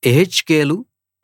యెహెజ్కేలు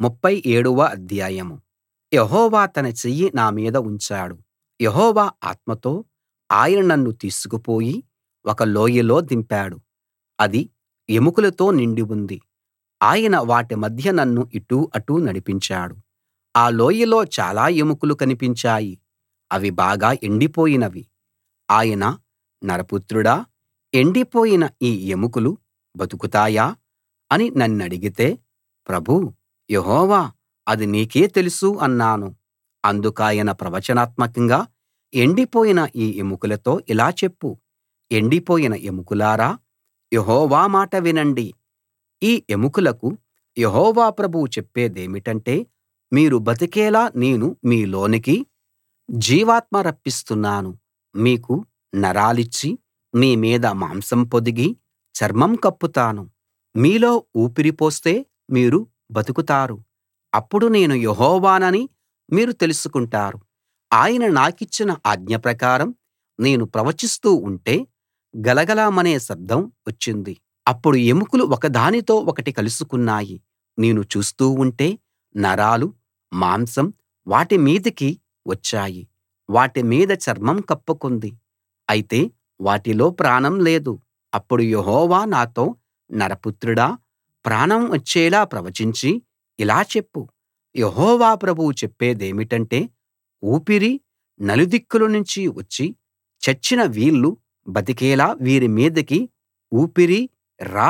37 వ అధ్యాయం యెహోవా తన చెయ్యి నా మీద ఉంచాడు యెహోవా ఆత్మతో ఆయన నన్ను తీసుకుపోయి ఒక లోయలో దింపాడు అది ఎముకలతో నిండి ఉంది ఆయన వాటి మధ్య నన్ను ఇటూ అటూ నడిపించాడు ఆ లోయలో చాలా ఎముకలు కనిపించాయి అవి బాగా ఎండిపోయినవి ఆయన నరపుత్రుడా ఎండిపోయిన ఈ ఎముకలు బతుకుతాయా అని నన్నడిగితే ప్రభూ యెహోవా అది నీకే తెలుసు అన్నాను అందుకాయన ప్రవచనాత్మకంగా ఎండిపోయిన ఈ ఎముకలతో ఇలా చెప్పు ఎండిపోయిన ఎముకలారా యెహోవా మాట వినండి ఈ ఎముకలకు యెహోవా ప్రభువు చెప్పేదేమిటంటే మీరు బతికేలా నేను మీలోనికి జీవాత్మ రప్పిస్తున్నాను మీకు నరాలిచ్చి మీ మీద మాంసం పొదిగి చర్మం కప్పుతాను మీలో ఊపిరి పోస్తే మీరు బతుకుతారు అప్పుడు నేను యెహోవానని మీరు తెలుసుకుంటారు ఆయన నాకిచ్చిన ఆజ్ఞ ప్రకారం నేను ప్రవచిస్తూ ఉంటే గలగలమనే శబ్దం వచ్చింది అప్పుడు ఎముకలు ఒకదానితో ఒకటి కలుసుకున్నాయి నేను చూస్తూ ఉంటే నరాలు మాంసం వాటి మీదికి వచ్చాయి వాటి మీద చర్మం కప్పుకుంది అయితే వాటిలో ప్రాణం లేదు అప్పుడు యెహోవా నాతో నరపుత్రుడా ప్రాణం వచ్చేలా ప్రవచించి ఇలా చెప్పు యెహోవా ప్రభువు చెప్పేదేమిటంటే ఊపిరి నలుదిక్కుల నుంచి వచ్చి చచ్చిన వీళ్ళు బతికేలా వీరి మీదికి ఊపిరి రా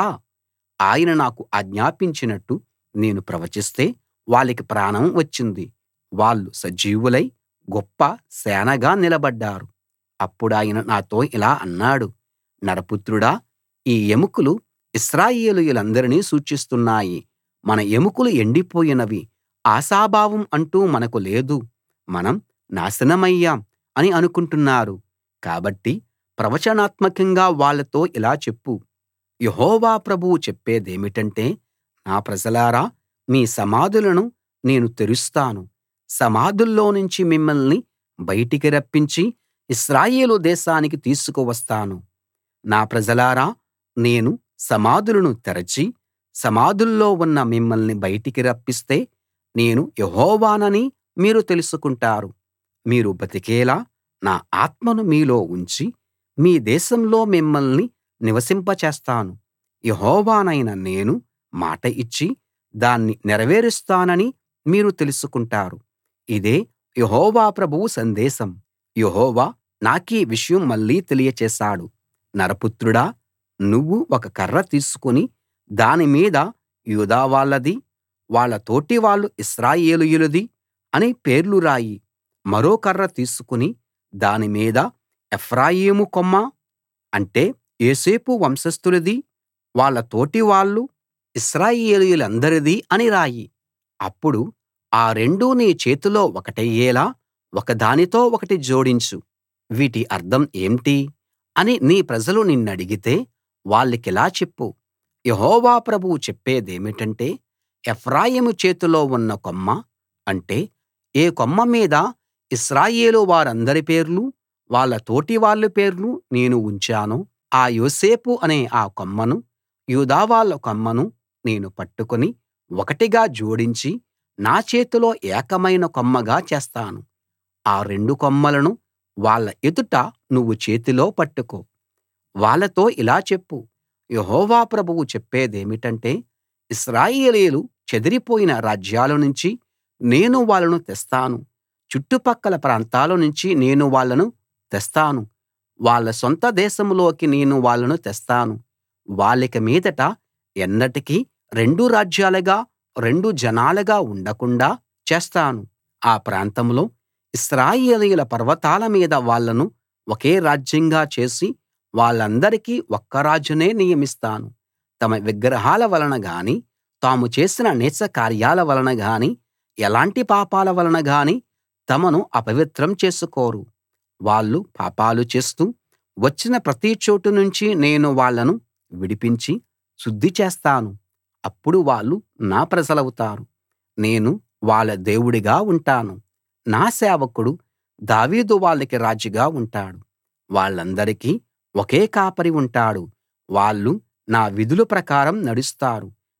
ఆయన నాకు ఆజ్ఞాపించినట్టు నేను ప్రవచిస్తే వాళ్ళకి ప్రాణం వచ్చింది వాళ్ళు సజీవులై గొప్ప సేనగా నిలబడ్డారు అప్పుడాయన నాతో ఇలా అన్నాడు నరపుత్రుడా ఈ ఎముకలు ఇశ్రాయేలీయులందరినీ సూచిస్తున్నాయి మన ఎముకలు ఎండిపోయినవి ఆశాభావం అంటూ మనకు లేదు మనం నాశనమయ్యాం అని అనుకుంటున్నారు కాబట్టి ప్రవచనాత్మకంగా వాళ్ళతో ఇలా చెప్పు యెహోవా ప్రభువు చెప్పేదేమిటంటే నా ప్రజలారా మీ సమాధులను నేను తెరుస్తాను సమాధుల్లోనుంచి మిమ్మల్ని బయటికి రప్పించి ఇశ్రాయేలు దేశానికి తీసుకువస్తాను నా ప్రజలారా నేను సమాధులను తెరచి సమాధుల్లో ఉన్న మిమ్మల్ని బయటికి రప్పిస్తే నేను యెహోవానని మీరు తెలుసుకుంటారు మీరు బతికేలా నా ఆత్మను మీలో ఉంచి మీ దేశంలో మిమ్మల్ని నివసింపచేస్తాను యెహోవానైన నేను మాట ఇచ్చి దాన్ని నెరవేరుస్తానని మీరు తెలుసుకుంటారు ఇదే యెహోవా ప్రభువు సందేశం యెహోవా నాకీ విషయం మళ్ళీ తెలియచేశాడు నరపుత్రుడా నువ్వు ఒక కర్ర తీసుకుని దాని మీద యూదా వాళ్ళది వాళ్ళ తోటివాళ్ళు ఇశ్రాయేలీయులది అని పేర్లు రాయి మరో కర్ర తీసుకుని దాని మీద ఎఫ్రాయిము కొమ్మ అంటే యోసేపు వంశస్థులది వాళ్ళ తోటివాళ్ళు ఇశ్రాయేలీయులందరిది అని రాయి అప్పుడు ఆ రెండూ నీ చేతిలో ఒకటయ్యేలా ఒకదానితో ఒకటి జోడించు వీటి అర్థం ఏంటి అని నీ ప్రజలు నిన్నడిగితే వాళ్ళకిలా చెప్పు యెహోవా ప్రభువు చెప్పేదేమిటంటే ఎఫ్రాయిము చేతిలో ఉన్న కొమ్మ అంటే ఏ కొమ్మ మీద ఇశ్రాయేలు వారందరి పేర్లు వాళ్ళ తోటివాళ్ళ పేర్లు నేను ఉంచానో ఆ యోసేపు అనే ఆ కొమ్మను యూదా వాళ్ళ కొమ్మను నేను పట్టుకుని ఒకటిగా జోడించి నా చేతిలో ఏకమైన కొమ్మగా చేస్తాను ఆ రెండు కొమ్మలను వాళ్ళ ఎదుట నువ్వు చేతిలో పట్టుకో వాళ్ళతో ఇలా చెప్పు యెహోవా ప్రభువు చెప్పేదేమిటంటే ఇశ్రాయేలీయులు చెదిరిపోయిన రాజ్యాల నుంచి నేను వాళ్ళను తెస్తాను చుట్టుపక్కల ప్రాంతాల నుంచి నేను వాళ్ళను తెస్తాను వాళ్ళ సొంత దేశంలోకి నేను వాళ్ళను తెస్తాను వాళ్ళిక మీదట ఎన్నటికీ రెండు రాజ్యాలుగా రెండు జనాలుగా ఉండకుండా చేస్తాను ఆ ప్రాంతంలో ఇశ్రాయేలీయుల పర్వతాల మీద వాళ్ళను ఒకే రాజ్యంగా చేసి వాళ్ళందరికీ ఒక్క రాజునే నియమిస్తాను తమ విగ్రహాల వలన గాని తాము చేసిన నీచ కార్యాల వలన గాని ఎలాంటి పాపాల వలన గాని తమను అపవిత్రం చేసుకోరు వాళ్ళు పాపాలు చేస్తూ వచ్చిన ప్రతి చోటు నుంచి నేను వాళ్ళను విడిపించి శుద్ధి చేస్తాను అప్పుడు వాళ్ళు నా ప్రజలవుతారు నేను వాళ్ళ దేవుడిగా ఉంటాను నా సేవకుడు దావీదు వాళ్ళకి రాజుగా ఉంటాడు వాళ్ళందరికీ ఒకే కాపరి ఉంటాడు వాళ్ళు నా విధుల ప్రకారం నడుస్తారు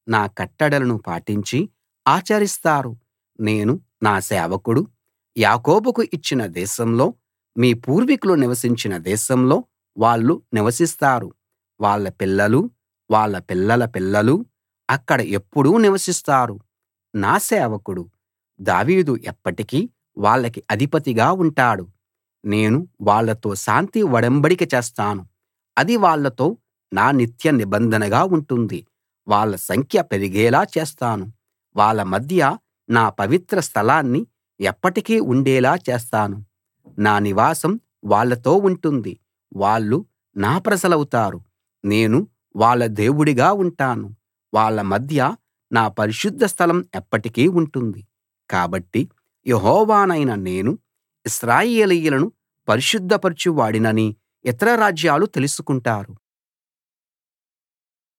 నా కట్టడలను పాటించి ఆచరిస్తారు నేను నా సేవకుడు యాకోబుకు ఇచ్చిన దేశంలో మీ పూర్వీకులు నివసించిన దేశంలో వాళ్ళు నివసిస్తారు వాళ్ళ పిల్లలూ వాళ్ళ పిల్లల పిల్లలూ అక్కడ ఎప్పుడూ నివసిస్తారు నా సేవకుడు దావీదు ఎప్పటికీ వాళ్ళకి అధిపతిగా ఉంటాడు నేను వాళ్ళతో శాంతి ఒడంబడిక చేస్తాను అది వాళ్ళతో నా నిత్య నిబంధనగా ఉంటుంది వాళ్ళ సంఖ్య పెరిగేలా చేస్తాను వాళ్ళ మధ్య నా పవిత్ర స్థలాన్ని ఎప్పటికీ ఉండేలా చేస్తాను నా నివాసం వాళ్ళతో ఉంటుంది వాళ్ళు నా ప్రజలవుతారు నేను వాళ్ళ దేవుడిగా ఉంటాను వాళ్ళ మధ్య నా పరిశుద్ధ స్థలం ఎప్పటికీ ఉంటుంది కాబట్టి యెహోవానైన నేను ఇశ్రాయేలీయులను పరిశుద్ధపరచు వాడినని ఇతర రాజ్యాలు తెలుసుకుంటారు